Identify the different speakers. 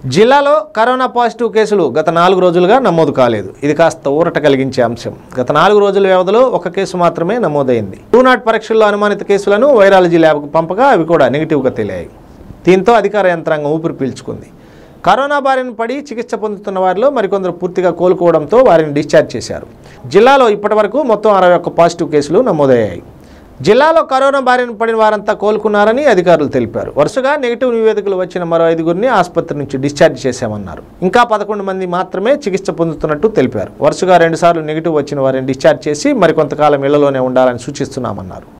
Speaker 1: జిల్లాలో corona positive కేసులు గత నాలుగు రోజులుగా నమోదు కాలేదు ఇది కాస్త ఊరట కలిగించే అంశం గత నాలుగు రోజుల వ్యవధిలో ఒక కేసు మాత్రమే నమోదైంది టూ నాట్ పరీక్షల్లో అనుమానిత కేసులను వైరాలజీ ల్యాబ్కు పంపగా అవి కూడా నెగిటివ్గా తేలాయి దీంతో అధికార యంత్రాంగం ఊపిరి పీల్చుకుంది కరోనా బారిన పడి చికిత్స పొందుతున్న వారిలో మరికొందరు పూర్తిగా కోలుకోవడంతో వారిని డిశ్చార్జ్ చేశారు జిల్లాలో ఇప్పటివరకు మొత్తం అరవై ఒక్క పాజిటివ్ కేసులు నమోదయ్యాయి జిల్లాలో కరోనా బారిన పడిన వారంతా కోలుకున్నారని అధికారులు తెలిపారు వరుసగా నెగిటివ్ నివేదికలు వచ్చిన మరో ఐదుగురిని ఆసుపత్రి నుంచి డిశ్చార్జ్ చేశామన్నారు ఇంకా పదకొండు మంది మాత్రమే చికిత్స పొందుతున్నట్టు తెలిపారు వరుసగా రెండుసార్లు నెగిటివ్ వచ్చిన వారిని డిశ్చార్జ్ చేసి మరికొంతకాలం ఇళ్లలోనే ఉండాలని సూచిస్తున్నామన్నారు